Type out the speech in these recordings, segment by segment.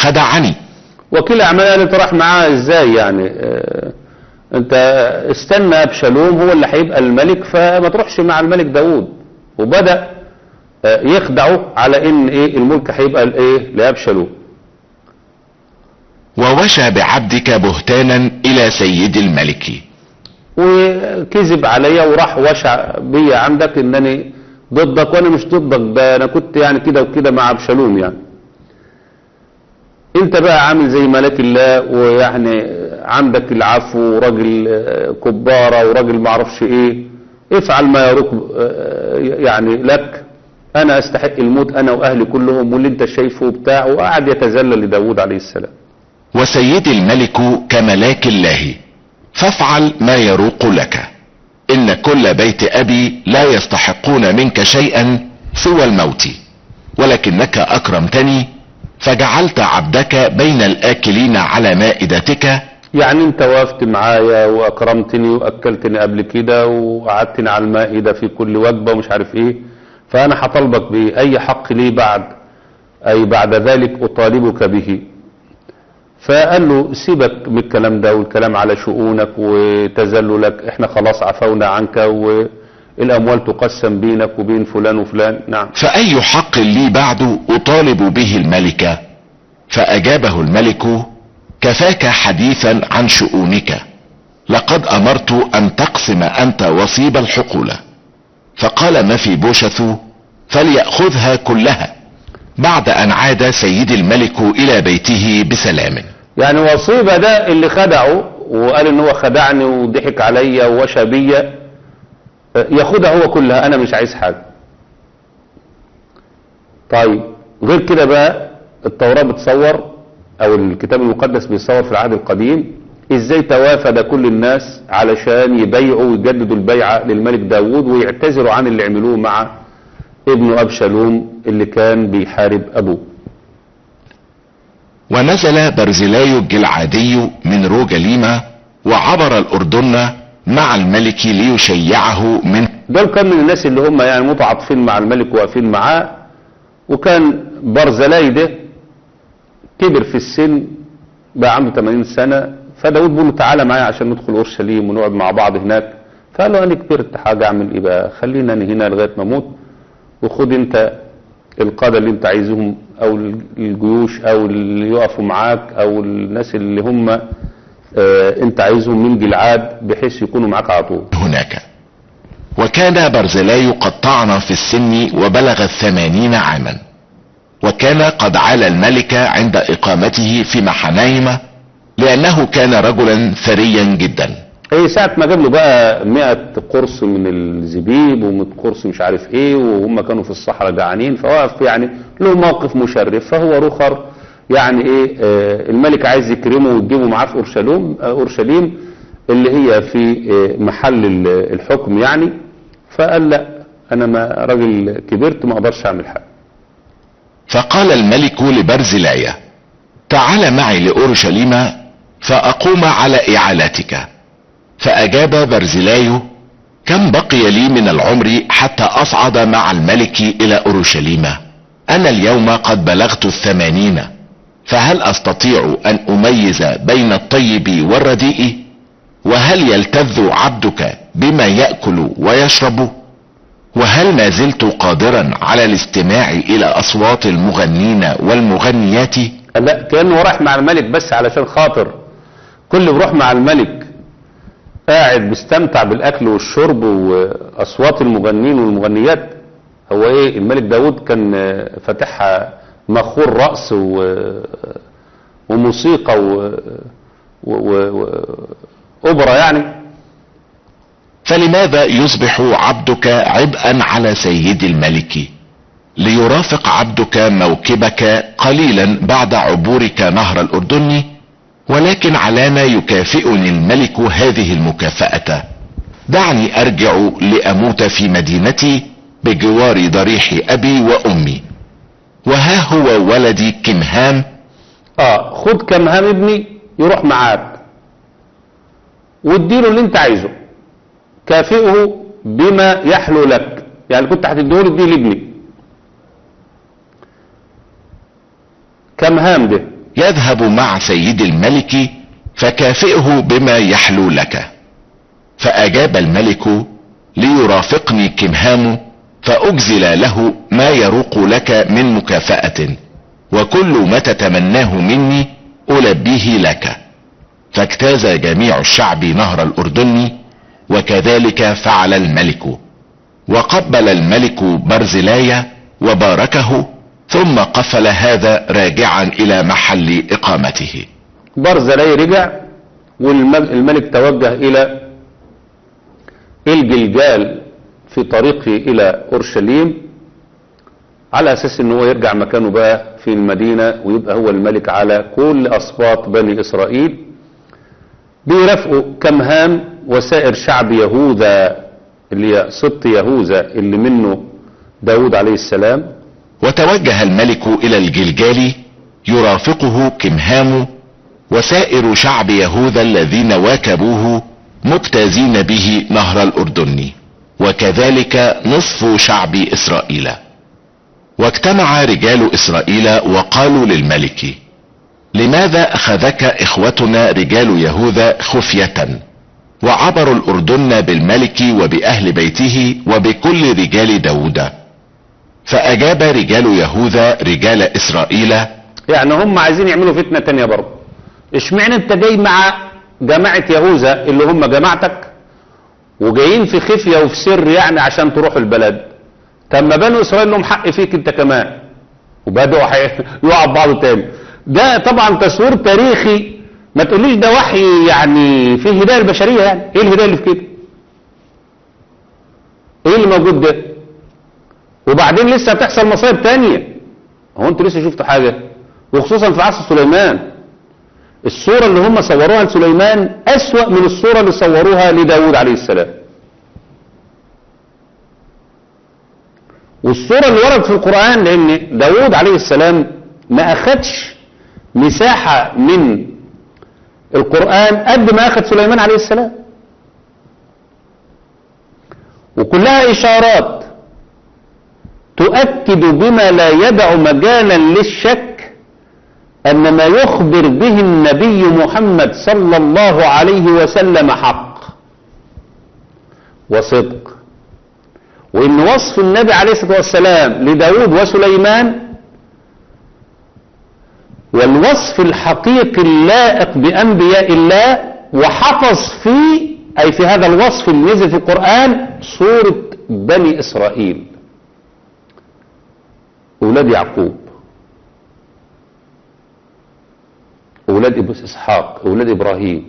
خدعني وكيل اعمال قالت راح معاه ازاي يعني اه انت استنى ابشالوم هو اللي هيبقى الملك فما تروحش مع الملك داوود وبدأ اه يخدعه على ان ايه الملك هيبقى الايه لابشالوم ووشى بعبدك بهتانا الى سيد الملك وكذب عليا وراح وشع بيا عندك انني ضدك وانا مش ضدك ده انا كنت يعني كده وكده مع ابشالوم يعني انت بقى عامل زي ملاك الله ويعني عندك العفو وراجل آه، كبارة وراجل معرفش ايه افعل ما يروق آه، يعني لك انا استحق الموت انا واهلي كلهم واللي انت شايفه بتاع وقعد يتذلل لداود عليه السلام وسيدي الملك كملاك الله فافعل ما يروق لك ان كل بيت ابي لا يستحقون منك شيئا سوى الموت ولكنك اكرمتني فجعلت عبدك بين الاكلين على مائدتك يعني انت وقفت معايا واكرمتني واكلتني قبل كده وقعدتني على المائدة في كل وجبة ومش عارف ايه فانا هطالبك بايه اي حق لي بعد اي بعد ذلك اطالبك به فقال له سيبك من الكلام ده والكلام على شؤونك وتذللك احنا خلاص عفونا عنك والاموال تقسم بينك وبين فلان وفلان نعم فاي حق لي بعد اطالب به الملك فاجابه الملك كفاك حديثا عن شؤونك لقد امرت ان تقسم انت وصيب الحقول فقال ما في بوشث فليأخذها كلها بعد ان عاد سيد الملك الى بيته بسلام يعني وصيبة ده اللي خدعه وقال ان هو خدعني وضحك عليا ووشى بيا ياخدها هو كلها انا مش عايز حاجة طيب غير كده بقى التوراة بتصور او الكتاب المقدس بيصور في العهد القديم ازاي توافد كل الناس علشان يبيعوا ويجددوا البيعة للملك داود ويعتذروا عن اللي عملوه مع ابنه ابشالوم اللي كان بيحارب ابوه ونزل برزلاي الجلعادي من روجليما وعبر الاردن مع الملك ليشيعه من دول كان من الناس اللي هم يعني متعاطفين مع الملك واقفين معاه وكان برزلاي ده كبر في السن بقى عنده 80 سنة فداود بيقول له تعالى معايا عشان ندخل اورشليم ونقعد مع بعض هناك فقال له انا كبرت حاجة اعمل ايه بقى خلينا أنا هنا لغاية ما اموت وخد انت القادة اللي انت عايزهم او الجيوش او اللي يقفوا معاك او الناس اللي هم اه انت عايزهم من جلعاد بحيث يكونوا معاك على طول هناك وكان برزلاي قد طعن في السن وبلغ الثمانين عاما وكان قد عال الملك عند اقامته في محنايم لانه كان رجلا ثريا جدا ايه ساعة ما جاب له بقى 100 قرص من الزبيب و100 قرص مش عارف ايه وهم كانوا في الصحراء جعانين فوقف يعني له موقف مشرف فهو رخر يعني ايه آه الملك عايز يكرمه ويجيبه معاه في اورشليم آه اورشليم اللي هي في آه محل ال- الحكم يعني فقال لا انا ما راجل كبرت ما اقدرش اعمل حاجه فقال الملك لبرزلاي تعال معي لأورشليم فأقوم على إعالتك فأجاب برزلاي كم بقي لي من العمر حتى أصعد مع الملك إلى أورشليم أنا اليوم قد بلغت الثمانين فهل أستطيع أن أميز بين الطيب والرديء وهل يلتذ عبدك بما يأكل ويشرب وهل ما زلت قادرا على الاستماع إلى أصوات المغنين والمغنيات قال لا كانه راح مع الملك بس علشان خاطر كل بيروح مع الملك قاعد بيستمتع بالاكل والشرب واصوات المغنين والمغنيات هو ايه الملك داود كان آه، فاتحها مخور رأس و... وموسيقى و... و... و... و... اوبرا يعني فلماذا يصبح عبدك عبئا على سيد الملك ليرافق عبدك موكبك قليلا بعد عبورك نهر الاردن ولكن علام يكافئني الملك هذه المكافأة دعني ارجع لاموت في مدينتي بجوار ضريح ابي وامي وها هو ولدي كمهام اه خد كمهام ابني يروح معاك واديله اللي انت عايزه كافئه بما يحلو لك يعني كنت هتديهوله اديه لابني كمهام ده يذهب مع سيد الملك فكافئه بما يحلو لك فاجاب الملك ليرافقني كمهام فاجزل له ما يروق لك من مكافأة وكل ما تتمناه مني البيه لك فاجتاز جميع الشعب نهر الاردن وكذلك فعل الملك وقبل الملك برزلايا وباركه ثم قفل هذا راجعا الى محل اقامته برزلاي رجع والملك توجه الى الجلجال في طريقه الى اورشليم على اساس ان هو يرجع مكانه بقى في المدينة ويبقى هو الملك على كل اسباط بني اسرائيل بيرافقوا كمهان وسائر شعب يهوذا اللي هي سبط يهوذا اللي منه داود عليه السلام وتوجه الملك الى الجلجال يرافقه كمهام وسائر شعب يهوذا الذين واكبوه مجتازين به نهر الاردن وكذلك نصف شعب اسرائيل واجتمع رجال اسرائيل وقالوا للملك لماذا اخذك اخوتنا رجال يهوذا خفية وعبروا الاردن بالملك وباهل بيته وبكل رجال داود فاجاب رجال يهوذا رجال اسرائيل يعني هم عايزين يعملوا فتنة تانية برضه اشمعنى انت جاي مع جماعة يهوذا اللي هم جماعتك وجايين في خفية وفي سر يعني عشان تروحوا البلد طب ما بنو اسرائيل لهم حق فيك انت كمان وبدأوا يقعوا بعض تاني ده طبعا تصوير تاريخي ما تقوليش ده وحي يعني فيه هداية البشرية يعني ايه الهداية اللي في كده ايه اللي موجود ده وبعدين لسه هتحصل مصايب تانية هو انتوا لسه شفتوا حاجة وخصوصا في عصر سليمان الصورة اللي هم صوروها لسليمان أسوأ من الصورة اللي صوروها لداود عليه السلام والصورة اللي وردت في القرآن لأن داود عليه السلام ما أخدش مساحة من القرآن قد ما أخذ سليمان عليه السلام وكلها إشارات تؤكد بما لا يدع مجالا للشك أن ما يخبر به النبي محمد صلى الله عليه وسلم حق وصدق وإن وصف النبي عليه الصلاة والسلام لداود وسليمان والوصف الحقيقي اللائق بأنبياء الله وحفظ فيه أي في هذا الوصف اللي نزل في القرآن صورة بني إسرائيل أولاد يعقوب أولاد إبس إسحاق أولاد إبراهيم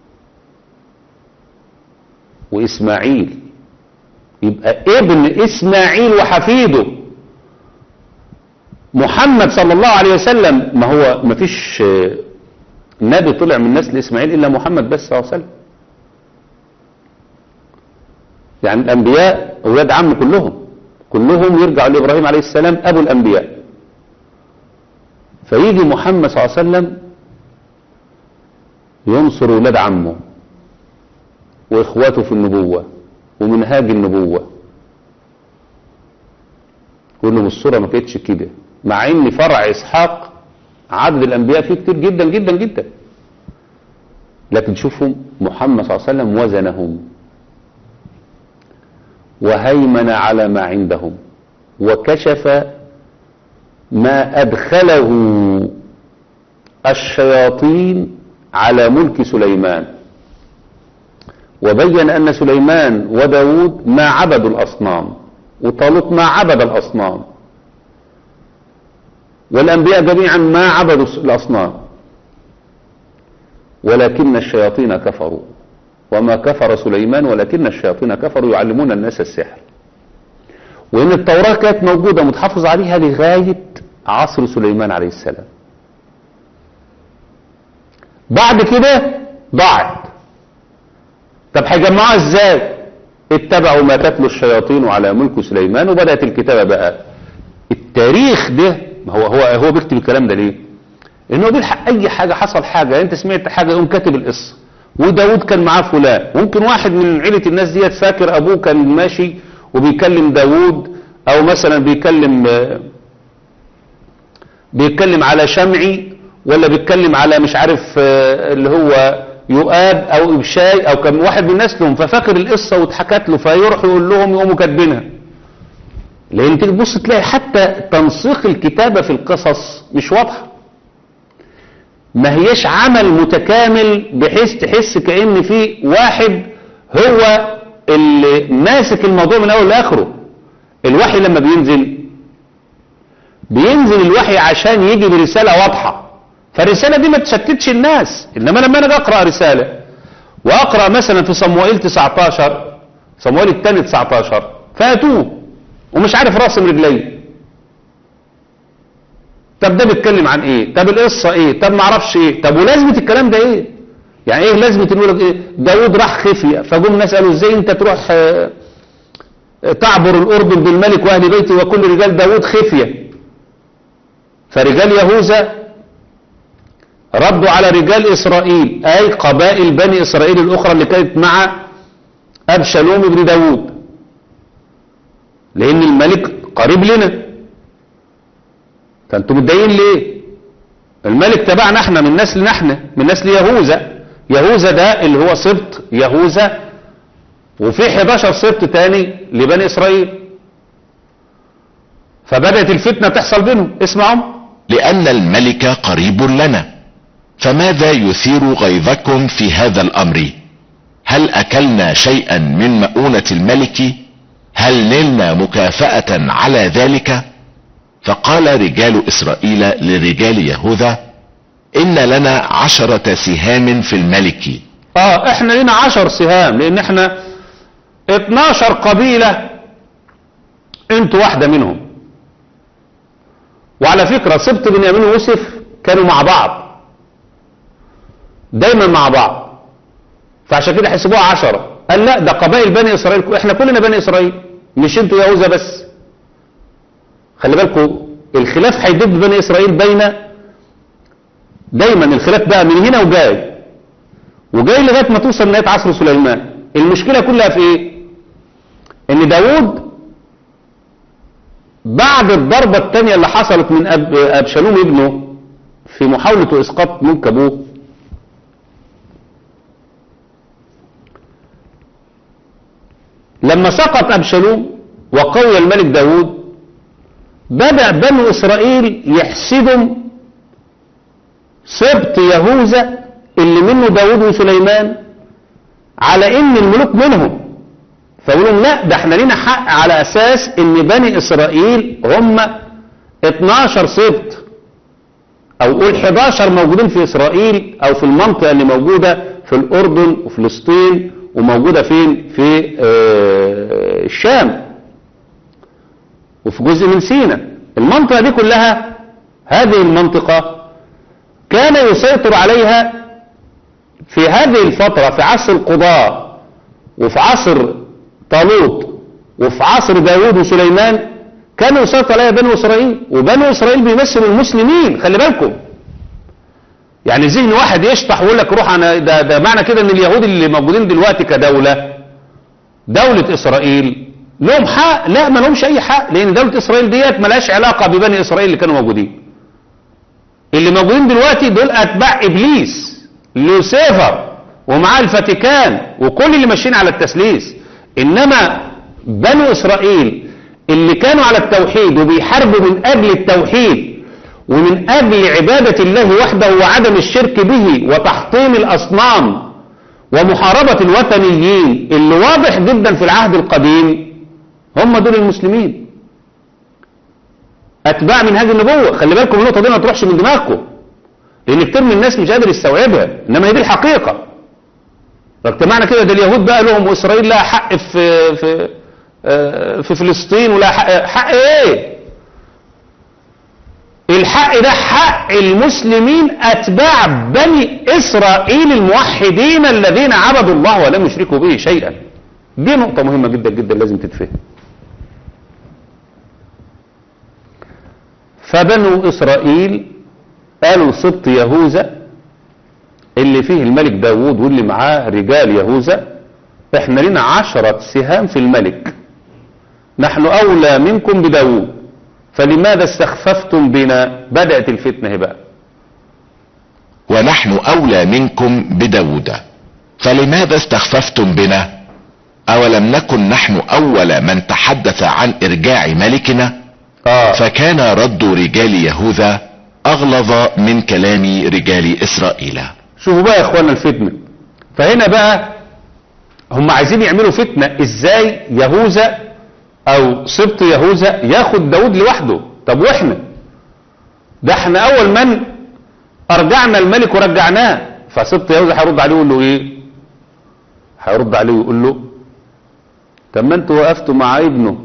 وإسماعيل يبقى ابن إسماعيل وحفيده محمد صلى الله عليه وسلم ما هو ما فيش نبي طلع من نسل إسماعيل إلا محمد بس صلى الله عليه وسلم يعني الأنبياء أولاد عم كلهم كلهم يرجعوا لإبراهيم عليه السلام أبو الأنبياء فيجي محمد صلى الله عليه وسلم ينصر ولاد عمه واخواته في النبوة ومنهاج النبوة يقول لهم الصورة ما كانتش كده مع ان فرع اسحاق عدد الانبياء فيه كتير جدا جدا جدا لكن شوفوا محمد صلى الله عليه وسلم وزنهم وهيمن على ما عندهم وكشف ما ادخله الشياطين على ملك سليمان وبين أن سليمان وداود ما عبدوا الأصنام وطالوت ما عبد الأصنام والأنبياء جميعا ما عبدوا الأصنام ولكن الشياطين كفروا وما كفر سليمان ولكن الشياطين كفروا يعلمون الناس السحر وإن التوراة كانت موجودة متحفظ عليها لغاية عصر سليمان عليه السلام بعد كده ضاعت طب هيجمعوها ازاي اتبعوا ما تتلو الشياطين على ملك سليمان وبدأت الكتابة بقى التاريخ ده هو هو هو بيكتب الكلام ده ليه ان هو بيلحق اي حاجة حصل حاجة انت سمعت حاجة يقوم كاتب القصة وداود كان معاه فلان ممكن واحد من عيلة الناس ديت فاكر ابوه كان ماشي وبيكلم داود او مثلا بيكلم بيتكلم على شمعي ولا بيتكلم على مش عارف آه، اللي هو يؤاب او ابشاي او كان واحد من نسلهم ففاكر القصه واتحكت له فيروح يقول لهم يقوموا كاتبينها لان تيجي تبص تلاقي حتى تنسيق الكتابه في القصص مش واضحه ما هيش عمل متكامل بحيث تحس كأن في واحد هو اللي ماسك الموضوع من اول لاخره الوحي لما بينزل بينزل الوحي عشان يجي برسالة واضحة فالرسالة دي ما تشتتش الناس انما لما انا اقرأ رسالة واقرأ مثلا في صموئيل 19 صموئيل الثاني 19 فاتوه ومش عارف راسم رجليه طب ده بيتكلم عن ايه طب القصة ايه طب ما اعرفش ايه طب ولازمة الكلام ده ايه يعني ايه لازمة يقول لك ايه داود راح خفية فجم الناس قالوا ازاي انت تروح آه، تعبر الاردن بالملك واهل بيته وكل رجال داود خفية فرجال يهوذا ردوا على رجال اسرائيل اي قبائل بني اسرائيل الاخرى اللي كانت مع ابشالوم بن داود لان الملك قريب لنا فانتوا متضايقين ليه الملك تبعنا احنا من نسلنا احنا من نسل يهوذا يهوذا ده اللي هو سبط يهوذا وفي 11 سبط تاني لبني اسرائيل فبدأت الفتنة تحصل بينهم اسمعوا لأن الملك قريب لنا فماذا يثير غيظكم في هذا الأمر هل أكلنا شيئا من مؤونة الملك هل نلنا مكافأة على ذلك فقال رجال إسرائيل لرجال يهوذا إن لنا عشرة سهام في الملك اه احنا لنا 10 سهام لان احنا 12 قبيلة انتوا واحدة منهم وعلى فكرة سبط بنيامين ويوسف كانوا مع بعض دايما مع بعض فعشان كده حسبوها عشرة قال لا ده قبائل بني اسرائيل احنا كلنا بني اسرائيل مش انتوا يهوذا بس خلي بالكم الخلاف هيدب بني اسرائيل بين دايما الخلاف بقى من هنا وجاي وجاي لغايه ما توصل لغايه عصر سليمان المشكله كلها في ايه ان داوود بعد الضربة الثانية اللي حصلت من أب أبشالوم ابنه في محاولة إسقاط ملك أبوه لما سقط أبشالوم وقوي الملك داوود بدأ بنو إسرائيل يحسدوا سبط يهوذا اللي منه داوود وسليمان على ان الملوك منهم فيقولوا لهم لا ده احنا لينا حق على اساس ان بني اسرائيل هم 12 سبط او قول 11 موجودين في اسرائيل او في المنطقة اللي موجودة في الاردن وفلسطين وموجودة فين في آه الشام وفي جزء من سيناء المنطقة دي كلها هذه المنطقة كان يسيطر عليها في هذه الفترة في عصر القضاء وفي عصر طالوت وفي عصر داوود وسليمان كانوا يسيطر عليها بنو إسرائيل وبنو إسرائيل بيمثلوا المسلمين خلي بالكم يعني ذهن واحد يشطح ويقول لك روح أنا ده, ده معنى كده ان اليهود اللي موجودين دلوقتي كدولة دولة إسرائيل لهم حق لا ما لهمش أي حق لأن دولة إسرائيل ديت ملهاش علاقة ببني إسرائيل اللي كانوا موجودين اللي موجودين دلوقتي دول أتباع إبليس لوسيفر ومعاه الفاتيكان وكل اللي ماشيين على التسليس إنما بنو إسرائيل اللي كانوا على التوحيد وبيحاربوا من أجل التوحيد ومن أجل عبادة الله وحده وعدم الشرك به وتحطيم الأصنام ومحاربة الوثنيين اللي واضح جدا في العهد القديم هم دول المسلمين أتباع من هذه النبوة خلي بالكم النقطة دي ما تروحش من دماغكم لأن كتير من الناس مش قادر يستوعبها إنما هي دي الحقيقة فاجتمعنا كده ده اليهود بقى لهم وإسرائيل لها حق في في في فلسطين ولا حق, حق ايه الحق ده حق المسلمين اتباع بني اسرائيل الموحدين الذين عبدوا الله ولم يشركوا به شيئا دي نقطة مهمة جدا جدا لازم تتفهم فبنو اسرائيل قالوا سبط يهوذا اللي فيه الملك داوود واللي معاه رجال يهوذا احنا لنا عشرة سهام في الملك نحن أولى منكم بداود فلماذا استخففتم بنا بدأت الفتنة بقى ونحن اولى منكم بداود فلماذا استخففتم بنا اولم نكن نحن اول من تحدث عن ارجاع ملكنا اه فكان رد رجال يهوذا اغلظ من كلام رجال اسرائيل شوفوا بقى يا اخوانا الفتنة فهنا بقى هم عايزين يعملوا فتنة ازاي يهوذا او سبط يهوذا ياخد داود لوحده طب واحنا ده احنا اول من ارجعنا الملك ورجعناه فسبط يهوذا هيرد عليه ويقول له ايه هيرد عليه ويقول له طب ما انتوا وقفتوا مع ابنه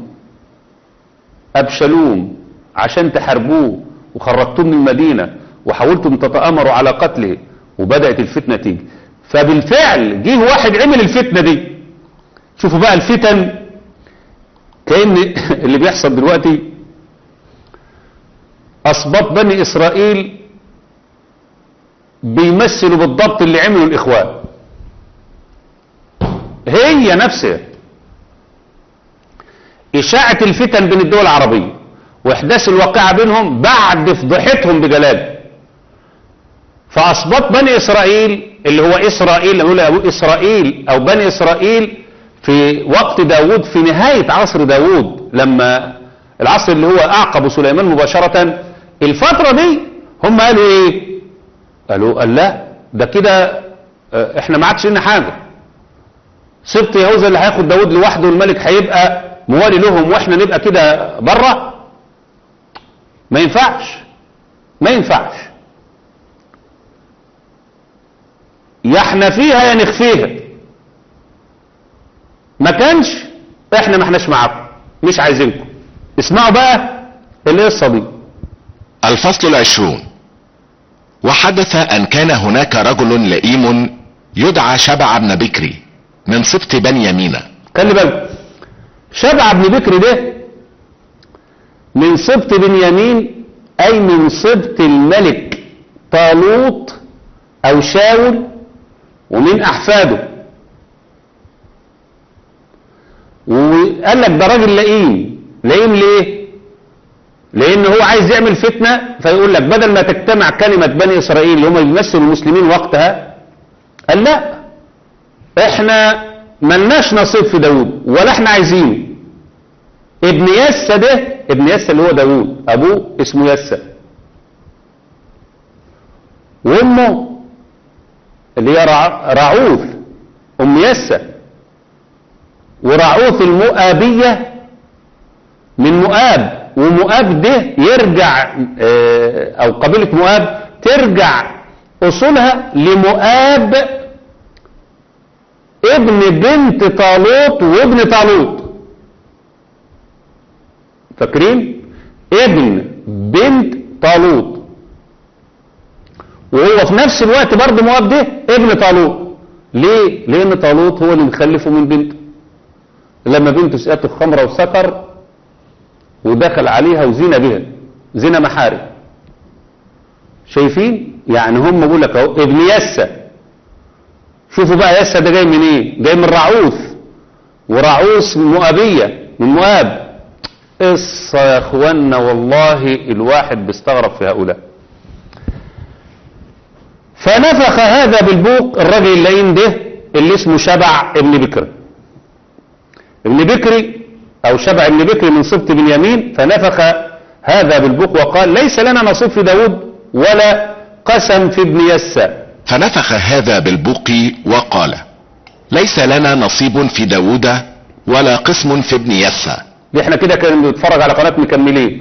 ابشلوم عشان تحاربوه وخرجتوه من المدينة وحاولتم تتآمروا على قتله وبدأت الفتنة تيجي فبالفعل جه واحد عمل الفتنة دي شوفوا بقى الفتن كأن اللي بيحصل دلوقتي أسباط بني إسرائيل بيمثلوا بالضبط اللي عملوا الإخوان هي نفسها إشاعة الفتن بين الدول العربية وإحداث الواقعة بينهم بعد فضحتهم بجلال فأسباط بني إسرائيل اللي هو إسرائيل نقول أبو إسرائيل أو بني إسرائيل في وقت داود في نهاية عصر داود لما العصر اللي هو أعقب سليمان مباشرة الفترة دي هم قالوا إيه قالوا قال لا ده كده آه، احنا ما عادش لنا حاجة سبط يهوذا اللي هياخد داود لوحده والملك هيبقى موالي لهم واحنا نبقى كده بره ما ينفعش ما ينفعش يا احنا فيها يا نخفيها ما كانش احنا ما احناش معاكم مش عايزينكم اسمعوا بقى القصه دي الفصل العشرون وحدث ان كان هناك رجل لئيم يدعى شبع بن بكري من سبط بنيامين خلي بالك شبع بن بكر ده من سبط بنيامين اي من سبط الملك طالوت او شاول ومن احفاده وقال لك ده راجل لئيم لئيم ليه لان هو عايز يعمل فتنة فيقول لك بدل ما تجتمع كلمة بني اسرائيل اللي هم بيمثلوا المسلمين وقتها قال لا احنا ملناش نصيب في داود ولا احنا عايزينه ابن يسى ده ابن يسى اللي هو داود ابوه اسمه يسى وامه اللي هي رع- رعوث ام يسى ورعوث المؤابية من مؤاب ومؤاب ده يرجع آه، او قبيلة مؤاب ترجع اصولها لمؤاب ابن بنت طالوت وابن طالوت فاكرين ابن بنت طالوت وهو في نفس الوقت برضه مؤاب ده ابن طالوت ليه لان طالوت هو اللي مخلفه من بنته لما بنته سقته الخمره وسكر ودخل عليها وزنا بها زنا محارم شايفين يعني هم بيقول لك اهو ابن يسى شوفوا بقى يسى ده جاي من ايه جاي من رعوث ورعوث مؤابية من مؤاب قصة يا اخوانا والله الواحد بيستغرب في هؤلاء فنفخ هذا بالبوق الراجل اللئيم ده اللي اسمه شبع ابن بكر ابن بكري او شبع ابن بكري من سبط بنيامين فنفخ هذا بالبوق وقال ليس لنا نصيب في داود ولا قسم في ابن يسى فنفخ هذا بالبوق وقال ليس لنا نصيب في داود ولا قسم في ابن يسى دي احنا كده كان بنتفرج على قناة مكملين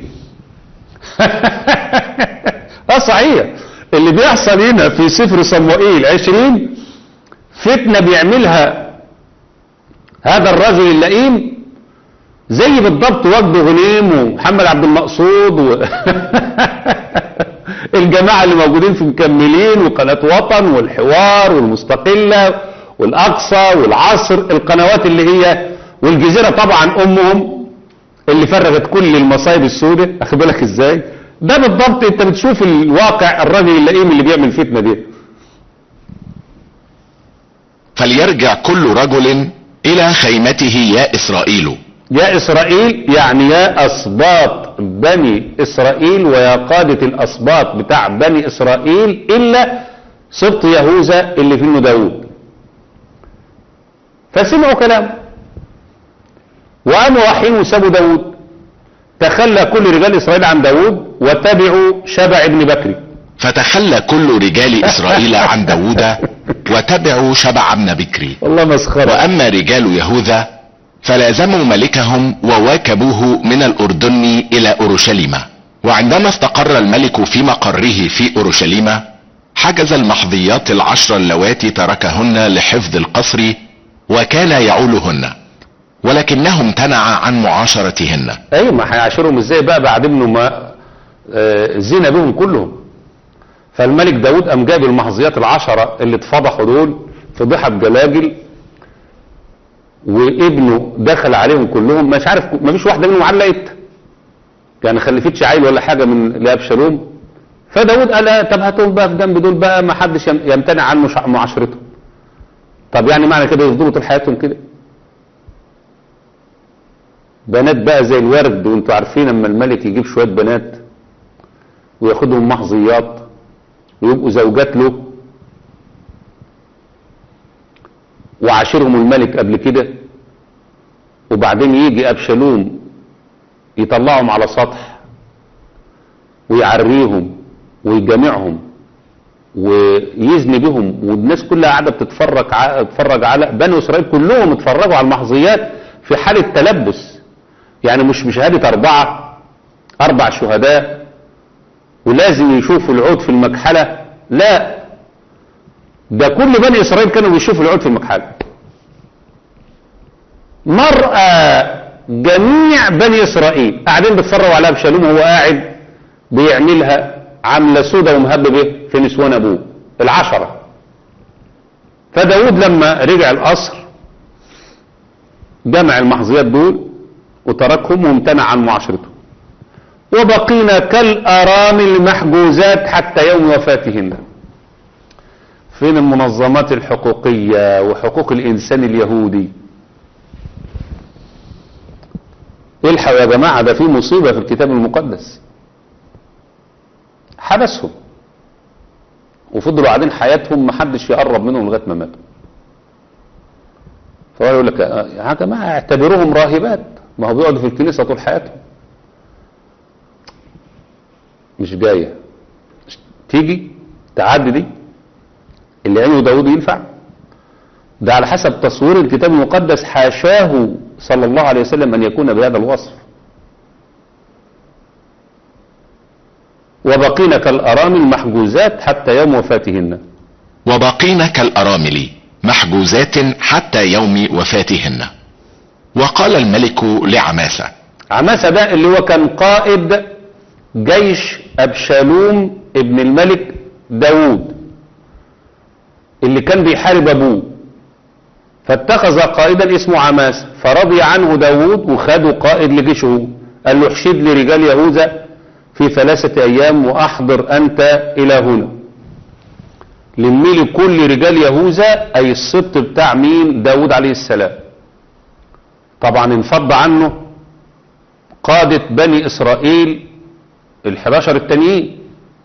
اه صحيح اللي بيحصل هنا في سفر صموئيل عشرين فتنة بيعملها هذا الرجل اللئيم زي بالضبط وجد غنيم ومحمد عبد المقصود و... الجماعة اللي موجودين في مكملين وقناة وطن والحوار والمستقلة والأقصى والعصر القنوات اللي هي والجزيرة طبعا أمهم اللي فرغت كل المصايب السوداء أخد بالك إزاي ده بالضبط أنت بتشوف الواقع الراجل اللئيم اللي بيعمل فتنة دي فليرجع كل رجل الى خيمته يا اسرائيل يا إسرائيل يعني يا أسباط بني إسرائيل ويا قادة الأسباط بتاع بني إسرائيل إلا سبط يهوذا اللي فيه داود فسمعوا كلامه وقاموا رايحين وسابوا داود تخلى كل رجال إسرائيل عن داود وتبعوا شبع ابن بكري فتخلى كل رجال اسرائيل عن داود وتبعوا شبع بن بكري والله مسخرة واما رجال يهوذا فلازموا ملكهم وواكبوه من الاردن الى اورشليم وعندما استقر الملك في مقره في اورشليم حجز المحظيات العشر اللواتي تركهن لحفظ القصر وكان يعولهن ولكنه امتنع عن معاشرتهن ايوه ما هيعاشرهم ازاي بقى بعد انه ما آه، زنا بهم كلهم فالملك داود قام جاب المحظيات العشرة اللي اتفضحوا دول فضيحة بجلاجل وابنه دخل عليهم كلهم مش عارف ما فيش واحدة منهم علقت يعني خلفتش عيل ولا حاجة من لأبشالوم فداود قال آه، طب هاتهم بقى في جنب دول بقى ما حدش يم- يمتنع عن مش- معاشرتهم طب يعني معنى كده يفضلوا طول حياتهم كده بنات بقى زي الورد وانتوا عارفين اما الملك يجيب شوية بنات وياخدهم محظيات ويبقوا زوجات له وعاشرهم الملك قبل كده وبعدين يجي أبشالوم يطلعهم على سطح ويعريهم ويجمعهم ويزني بهم والناس كلها قاعده بتتفرج ع- تتفرج على بني اسرائيل كلهم اتفرجوا على المحظيات في حاله تلبس يعني مش بشهاده اربعه اربع شهداء ولازم يشوفوا العود في المكحله لا ده كل بني اسرائيل كانوا بيشوفوا العود في المكحله مرأة جميع بني اسرائيل قاعدين بيتفرجوا على ابشالوم وهو قاعد بيعملها عامله سودا ومهببه في نسوان ابوه العشره فداود لما رجع القصر جمع المحظيات دول وتركهم وامتنع عن معاشرتهم وبقينا كالارامل المحجوزات حتى يوم وفاتهن فين المنظمات الحقوقيه وحقوق الانسان اليهودي الحقوا يا جماعه ده في مصيبه في الكتاب المقدس حبسهم وفضلوا قاعدين حياتهم محدش يقرب منهم لغايه ما ماتوا فهو يقول لك آه، يا جماعه اعتبروهم راهبات ما هو بيقعدوا في الكنيسه طول حياتهم مش جايه مش- تيجي تعدي دي اللي عينه داود ينفع ده على حسب تصوير الكتاب المقدس حاشاه صلى الله عليه وسلم ان يكون بهذا الوصف وبقينا كالارامل محجوزات حتى يوم وفاتهن وبقين كالارامل محجوزات حتى يوم وفاتهن وقال الملك لعماسة عماسة ده اللي هو كان قائد جيش أبشالوم ابن الملك داود اللي كان بيحارب أبوه فاتخذ قائدا اسمه عماسة فرضي عنه داود وخده قائد لجيشه قال له احشد لي رجال يهوذا في ثلاثة أيام وأحضر أنت إلى هنا لمي لي كل رجال يهوذا أي السبط بتاع مين داود عليه السلام طبعا انفض عنه قادة بني إسرائيل الحداشر التانيين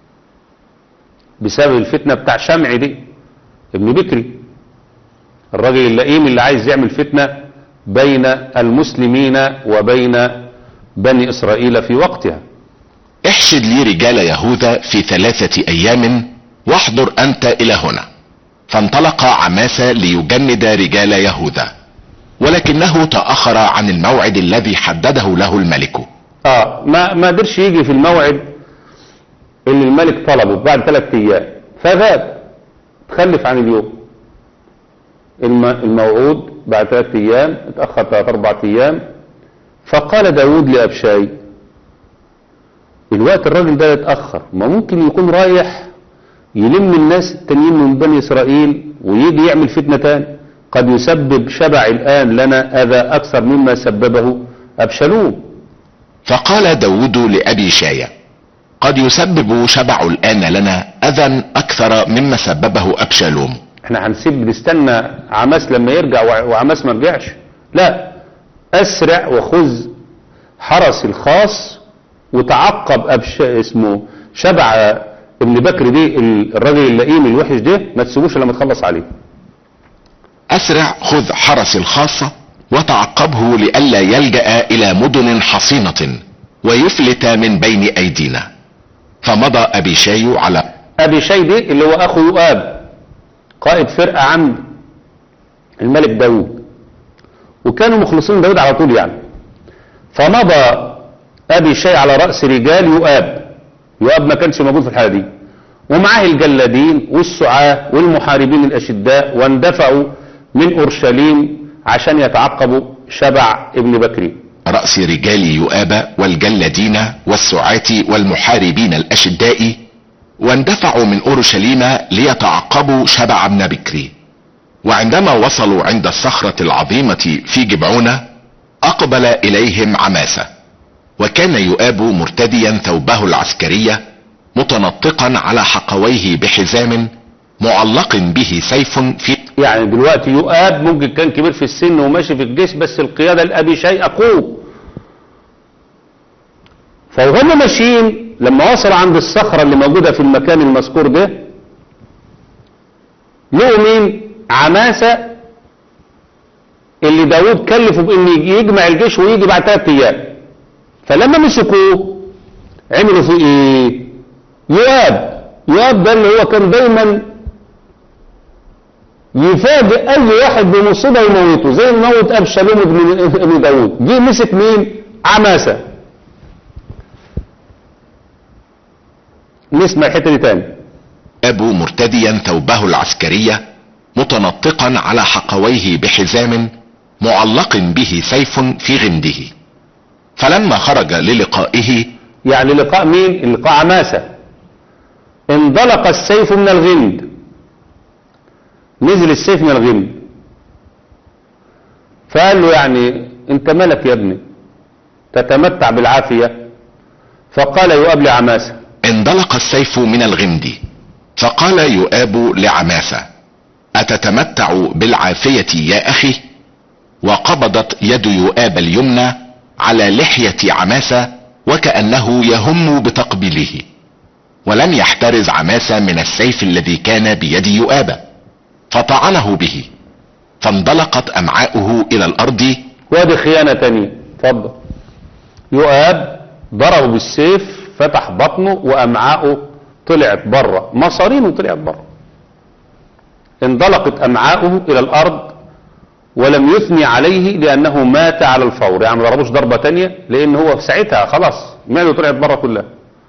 بسبب الفتنة بتاع شمع دي ابن بكري الراجل اللئيم اللي عايز يعمل فتنة بين المسلمين وبين بني إسرائيل في وقتها احشد لي رجال يهوذا في ثلاثة ايام واحضر انت الى هنا فانطلق عماسة ليجند رجال يهوذا ولكنه تأخر عن الموعد الذي حدده له الملك اه ما ما قدرش يجي في الموعد اللي الملك طلبه بعد ثلاث ايام فغاب تخلف عن اليوم الم- الموعود بعد ثلاث ايام اتاخر ثلاث اربع ايام فقال داود لابشاي الوقت الراجل ده يتاخر ما ممكن يكون رايح يلم الناس التانيين من بني اسرائيل ويجي يعمل فتنه تاني قد يسبب شبع الان لنا اذى اكثر مما سببه ابشالوم فقال داود لأبي شاية قد يسبب شبع الآن لنا أذى أكثر مما سببه أبشالوم احنا هنسيب نستنى عماس لما يرجع وع- وعماس ما رجعش لا اسرع وخذ حرس الخاص وتعقب أبش اسمه شبع ابن بكر دي ال- الراجل اللئيم الوحش ده ما تسيبوش الا لما تخلص عليه اسرع خذ حرس الخاصة وتعقبه لئلا يلجأ الى مدن حصينة ويفلت من بين ايدينا فمضى ابي شاي على ابي شيبه اللي هو اخو يؤاب قائد فرقة عند الملك داود وكانوا مخلصين داود على طول يعني فمضى ابي شي على رأس رجال يؤاب يؤاب ما كانش موجود في الحالة دي ومعاه الجلادين والسعاة والمحاربين الاشداء واندفعوا من اورشليم عشان يتعقبوا شبع ابن بكري رأس رجال يؤاب والجلادين والسعاة والمحاربين الأشداء واندفعوا من أورشليم ليتعقبوا شبع بن بكري وعندما وصلوا عند الصخرة العظيمة في جبعون أقبل إليهم عماسة وكان يؤاب مرتديا ثوبه العسكرية متنطقا على حقويه بحزام معلق به سيف في يعني دلوقتي يؤاب ممكن كان كبير في السن وماشي في الجيش بس القيادة لأبي شيء أخوه فوهم ماشيين لما وصل عند الصخرة اللي موجودة في المكان المذكور ده لقوا مين عماسة اللي داود كلفه بان يجمع الجيش ويجي بعد ثلاث ايام فلما مسكوه عملوا فيه ايه يواب يواب ده اللي هو كان دايما يفاجئ اي واحد بمصيبه يموته زي ما موت ابشالوم ابن ابن داود جه مسك مين عماسه نسمع الحته دي تاني أبو مرتديا ثوبه العسكرية متنطقا على حقويه بحزام معلق به سيف في غمده فلما خرج للقائه يعني لقاء مين لقاء عماسة انطلق السيف من الغمد نزل السيف من الغمد فقال له يعني انت ملك يا ابني تتمتع بالعافية فقال يؤاب لعماسة انطلق السيف من الغمد فقال يؤاب لعماسة أتتمتع بالعافية يا أخي وقبضت يد يؤاب اليمنى على لحية عماسة وكأنه يهم بتقبيله ولم يحترز عماسة من السيف الذي كان بيد يؤاب فطعنه به فانطلقت أمعاؤه إلى الأرض وادي خيانة تانية اتفضل يؤاب ضربه بالسيف فتح بطنه وامعاؤه طلعت بره مصارينه طلعت بره انطلقت امعاؤه الى الارض ولم يثني عليه لانه مات على الفور يعني ما ضربوش ضربه تانية لان هو في ساعتها خلاص معده طلعت بره كلها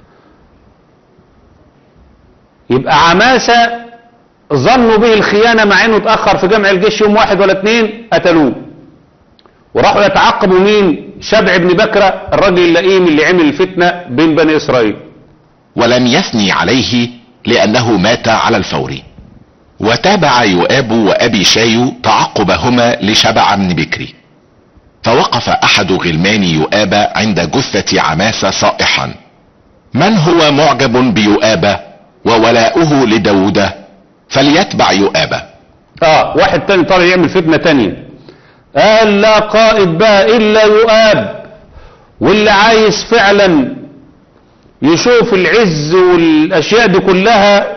يبقى عماسه ظنوا به الخيانه مع انه اتاخر في جمع الجيش يوم واحد ولا اتنين قتلوه وراحوا يتعقبوا مين شبع بن بكرة الراجل اللئيم اللي عمل الفتنة بين بني إسرائيل ولم يثني عليه لأنه مات على الفور وتابع يؤاب وأبي شاي تعقبهما لشبع بن بكري فوقف أحد غلمان يؤاب عند جثة عماسة صائحا من هو معجب بيؤاب وولاؤه لداود فليتبع يؤاب اه واحد تاني طالع يعمل فتنة تانية قال لا قائد بقى إلا يؤاب واللي عايز فعلا يشوف العز والأشياء دي كلها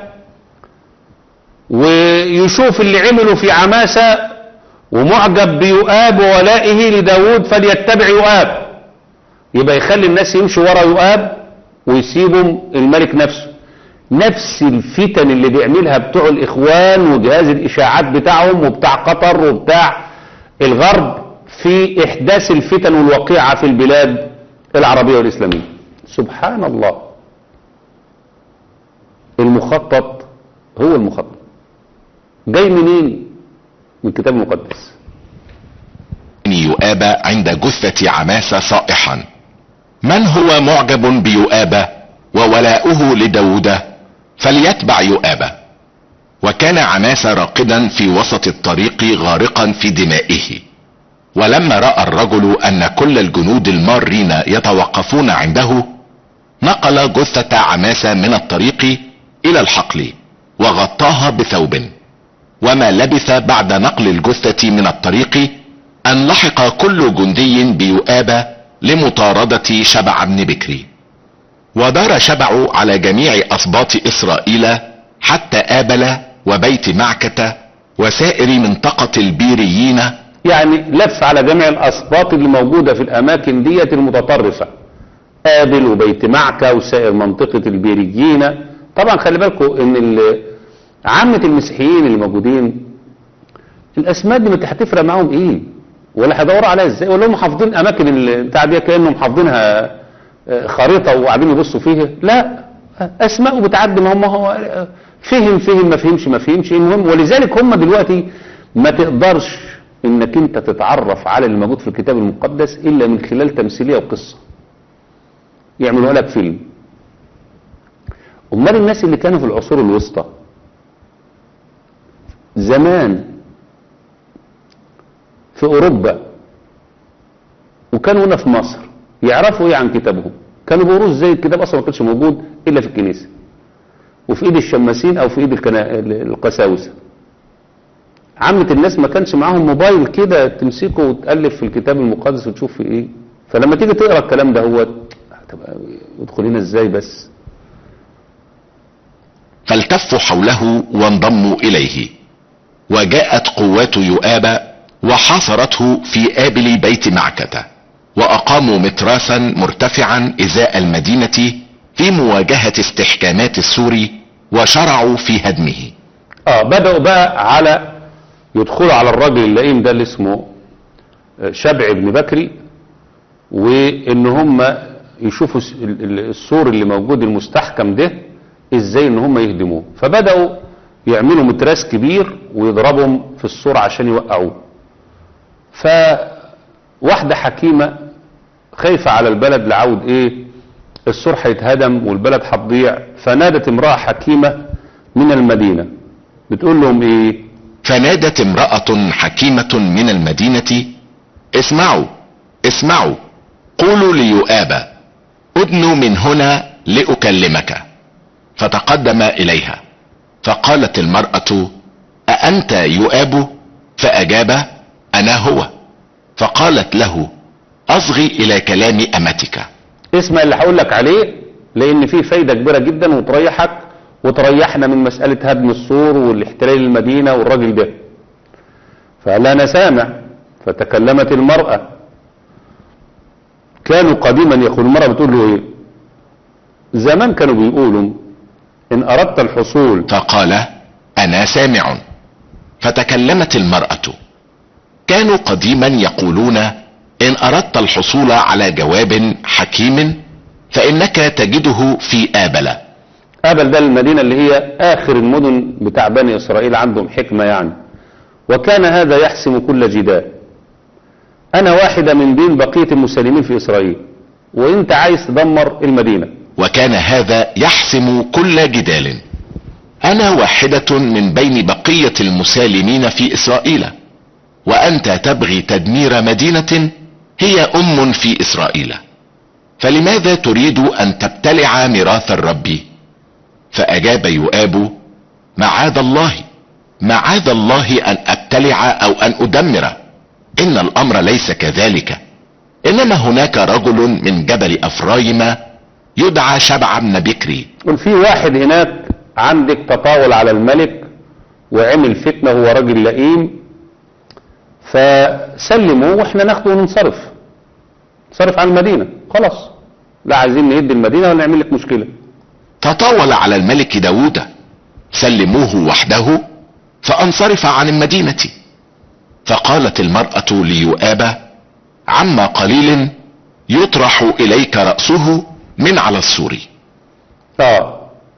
ويشوف اللي عمله في عماسة ومعجب بيؤاب وولائه لداود فليتبع يؤاب يبقى يخلي الناس يمشوا ورا يؤاب ويسيبوا الملك نفسه نفس الفتن اللي بيعملها بتوع الإخوان وجهاز الإشاعات بتاعهم وبتاع قطر وبتاع الغرب في إحداث الفتن والوقيعة في البلاد العربية والإسلامية سبحان الله المخطط هو المخطط جاي منين من الكتاب المقدس يؤاب عند جثة عماسة صائحا من هو معجب بيؤاب وولاؤه لداود فليتبع يؤاب وكان عماسة راقدا في وسط الطريق غارقا في دمائه ولما رأى الرجل ان كل الجنود المارين يتوقفون عنده نقل جثة عماسة من الطريق الى الحقل وغطاها بثوب وما لبث بعد نقل الجثة من الطريق ان لحق كل جندي بيؤاب لمطاردة شبع بن بكري ودار شبع على جميع اسباط اسرائيل حتى ابل وبيت معكة وسائر منطقة البيريين يعني لف على جميع الاسباط اللي موجودة في الاماكن ديت المتطرفة آبل وبيت معكة وسائر منطقة البيريين طبعا خلي بالكم ان ال- عامة المسيحيين اللي موجودين الاسماء دي مش هتفرق معاهم ايه ولا هيدوروا عليها ازاي ولا هم حافظين اماكن ال- بتاع دي كانهم حافظينها آه، خريطة وقاعدين يبصوا فيها لا اسماء بتعدي ما هم هو آه، فهم فهم ما فهمش ما فهمش المهم ولذلك هم دلوقتي ما تقدرش انك انت تتعرف على اللي موجود في الكتاب المقدس الا من خلال تمثيليه وقصه يعملوا لك فيلم امال الناس اللي كانوا في العصور الوسطى زمان في اوروبا وكانوا هنا في مصر يعرفوا ايه عن كتابهم كانوا بيقولوا ازاي الكتاب اصلا ما كانش موجود الا في الكنيسه وفي ايد الشماسين او في ايد الكنا... القساوسه عامة الناس ما كانش معاهم موبايل كده تمسكه وتقلب في الكتاب المقدس وتشوف في ايه فلما تيجي تقرا الكلام ده هو هتبقى يدخل هنا ازاي بس فالتفوا حوله وانضموا اليه وجاءت قوات يؤاب وحاصرته في آبل بيت معكة واقاموا متراسا مرتفعا ازاء المدينة في مواجهة استحكامات السور وشرعوا في هدمه اه بدأوا بقى على يدخلوا على الراجل اللئيم ده اللي اسمه آه، شبع بن بكري وان هم يشوفوا س- ال- ال- السور اللي موجود المستحكم ده ازاي ان هم يهدموه فبدأوا يعملوا متراس كبير ويضربهم في السور عشان يوقعوه فواحدة حكيمة خايفة على البلد لعود ايه السور هيتهدم والبلد هتضيع فنادت امرأة حكيمة من المدينة بتقول لهم ايه فنادت امرأة حكيمة من المدينة اسمعوا اسمعوا قولوا ليؤاب ادنوا من هنا لأكلمك فتقدم إليها فقالت المرأة أأنت يؤاب فأجاب أنا هو فقالت له أصغي إلى كلام أمتك اسمع اللي هقول لك عليه لان فيه فايدة كبيرة جدا وتريحك وتريحنا من مسألة هدم السور والاحتلال المدينة والراجل ده فقال انا سامع فتكلمت المرأة كانوا قديما يقول المرأة بتقول له ايه زمان كانوا بيقولوا ان اردت الحصول فقال انا سامع فتكلمت المرأة كانوا قديما يقولون ان اردت الحصول على جواب حكيم فانك تجده في آبل آبل ده المدينة اللي هي آخر المدن بتاع بني إسرائيل عندهم حكمة يعني وكان هذا يحسم كل جدال أنا واحدة من بين بقية المسلمين في إسرائيل وإنت عايز تدمر المدينة وكان هذا يحسم كل جدال انا واحدة من بين بقية المسالمين في اسرائيل وانت تبغي تدمير مدينة هي ام في اسرائيل فلماذا تريد ان تبتلع ميراث الرب فاجاب يؤاب معاذ الله معاذ الله ان ابتلع او ان ادمر ان الامر ليس كذلك انما هناك رجل من جبل افرايم يدعى شبع بن بكري قل في واحد هناك عندك تطاول على الملك وعمل فتنة هو راجل لئيم فسلموه واحنا ناخده وننصرف نصرف عن المدينة خلاص لا عايزين نهد المدينة ولا نعمل لك مشكلة تطاول على الملك داود سلموه وحده فانصرف عن المدينة فقالت المرأة ليؤاب عما قليل يطرح اليك رأسه من على السور اه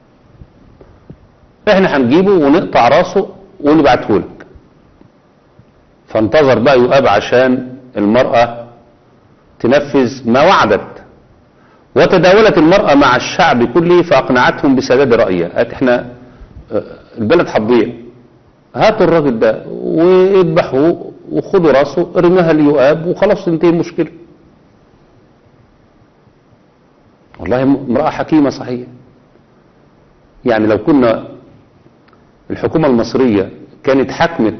احنا هنجيبه ونقطع راسه ونبعته لك فانتظر بقى يؤاب عشان المرأة تنفذ ما وعدت وتداولت المرأة مع الشعب كله فأقنعتهم بسداد رأيها قالت احنا آه، البلد هتضيع هاتوا الراجل ده واذبحوه وخدوا راسه ارميها ليؤاب وخلاص تنتهي المشكلة والله امرأة حكيمة صحيح يعني لو كنا الحكومة المصرية كانت حكمت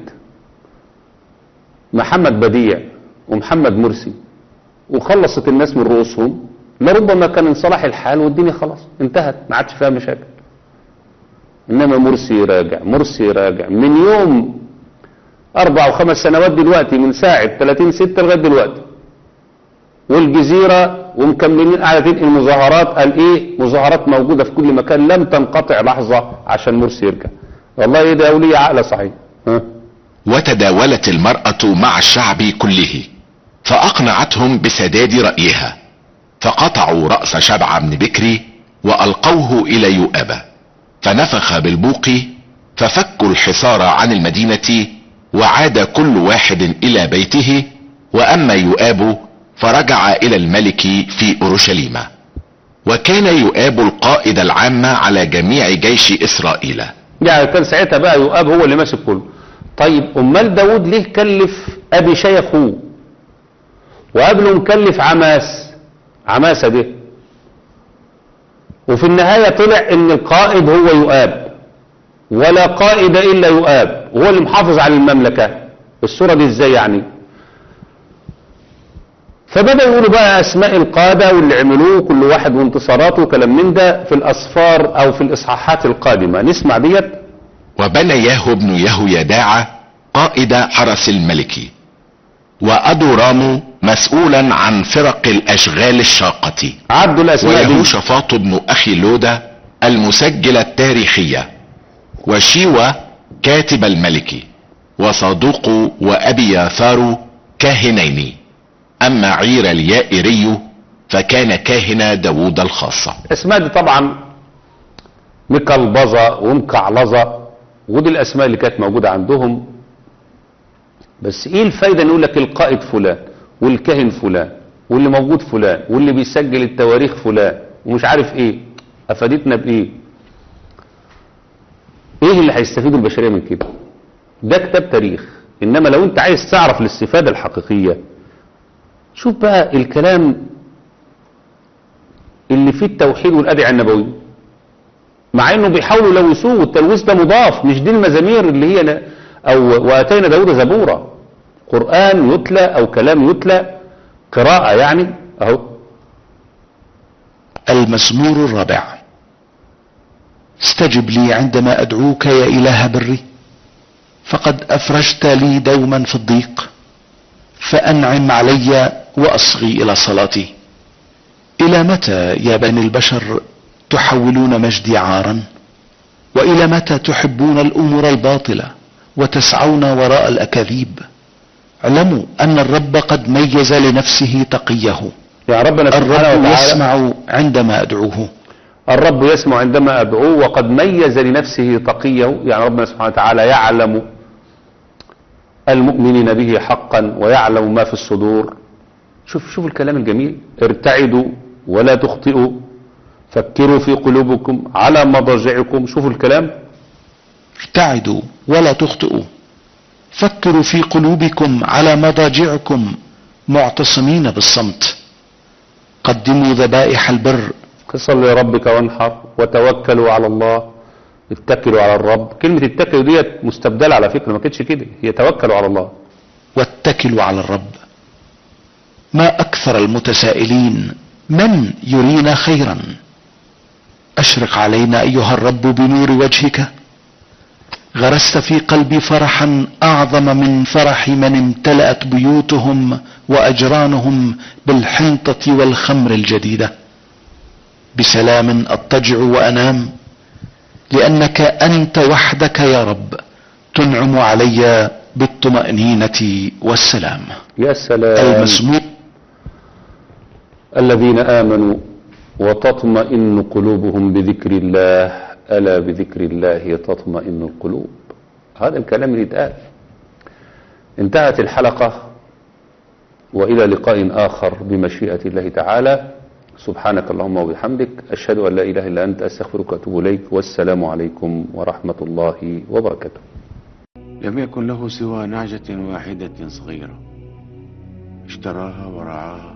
محمد بديع ومحمد مرسي وخلصت الناس من رؤوسهم لربما كان انصلح الحال والدنيا خلاص انتهت ما عادش فيها مشاكل انما مرسي راجع مرسي راجع من يوم اربع وخمس سنوات دلوقتي من ساعة 30 ستة لغاية دلوقتي والجزيرة ومكملين قاعدين المظاهرات قال ايه مظاهرات موجودة في كل مكان لم تنقطع لحظة عشان مرسي يرجع والله ايه ده اولية عقلة صحيح ها وتداولت المرأة مع الشعب كله فأقنعتهم بسداد رأيها فقطعوا رأس شبع بن بكري وألقوه إلى يؤاب فنفخ بالبوق ففكوا الحصار عن المدينة وعاد كل واحد إلى بيته وأما يؤاب فرجع إلى الملك في أورشليم وكان يؤاب القائد العام على جميع جيش إسرائيل يعني كان ساعتها بقى يؤاب هو اللي ماسك كله طيب امال داود ليه كلف ابي شي اخوه وقبله مكلف عماس عماسة ده وفي النهاية طلع ان القائد هو يؤاب ولا قائد الا يؤاب وهو اللي محافظ على المملكة الصورة دي ازاي يعني فبدأ يقولوا بقى اسماء القادة واللي عملوه كل واحد وانتصاراته وكلام من ده في الاصفار او في الاصحاحات القادمة نسمع ديت وبنياه ابن يهويداع قائد حرس الملك وأدورام مسؤولا عن فرق الأشغال الشاقة عدوا الاسماء دي ويهوشافاط بن أخي لودة المسجل التاريخية وشيوى كاتب الملك وصادوق وأبي ياثار كاهنين أما عير اليائري فكان كاهن داوود الخاصة الاسماء دي طبعا مكلبظة ومكعلظة ودي الاسماء اللي كانت موجودة عندهم بس ايه الفايدة نقول لك القائد فلان والكاهن فلان واللي موجود فلان واللي بيسجل التواريخ فلان ومش عارف ايه افادتنا بايه ايه اللي هيستفيده البشرية من كده ده كتاب تاريخ انما لو انت عايز تعرف الاستفادة الحقيقية شوف بقى الكلام اللي فيه التوحيد والادعية النبوية مع انه بيحاولوا يلوثوه والتلويث ده مضاف مش دي المزامير اللي هي لا او واتينا داود زبورا قرآن يتلى او كلام يتلى قراءة يعني اهو المزمور الرابع استجب لي عندما ادعوك يا اله بري فقد افرجت لي دوما في الضيق فانعم علي واصغي الى صلاتي الى متى يا بني البشر تحولون مجدي عارا والى متى تحبون الامور الباطله وتسعون وراء الاكاذيب اعلموا ان الرب قد ميز لنفسه تقيه يا ربنا سبحانه الرب وتعالى يسمع عندما ادعوه الرب يسمع عندما أدعوه وقد ميز لنفسه تقيه يعني ربنا سبحانه وتعالى يعلم المؤمنين به حقا ويعلم ما في الصدور شوف شوف الكلام الجميل ارتعدوا ولا تخطئوا فكروا في قلوبكم على مضاجعكم شوفوا الكلام ابتعدوا ولا تخطئوا فكروا في قلوبكم على مضاجعكم معتصمين بالصمت قدموا ذبائح البر صلوا لربك وانحر وتوكلوا على الله اتكلوا على الرب كلمة اتكلوا ديت مستبدلة على فكرة ما كانتش كده هي توكلوا على الله واتكلوا على الرب ما اكثر المتسائلين من يرينا خيرا اشرق علينا ايها الرب بنور وجهك غرست في قلبي فرحا اعظم من فرح من امتلأت بيوتهم واجرانهم بالحنطة والخمر الجديدة بسلام اضطجع وانام لانك انت وحدك يا رب تنعم علي بالطمأنينة والسلام يا سلام المزمور الذين آمنوا وتطمئن قلوبهم بذكر الله ألا بذكر الله تطمئن القلوب هذا الكلام اللي يتقال انتهت الحلقة وإلى لقاء آخر بمشيئة الله تعالى سبحانك اللهم وبحمدك أشهد أن لا إله إلا أنت أستغفرك وأتوب إليك والسلام عليكم ورحمة الله وبركاته لم يكن له سوى نعجة واحدة صغيرة اشتراها ورعاها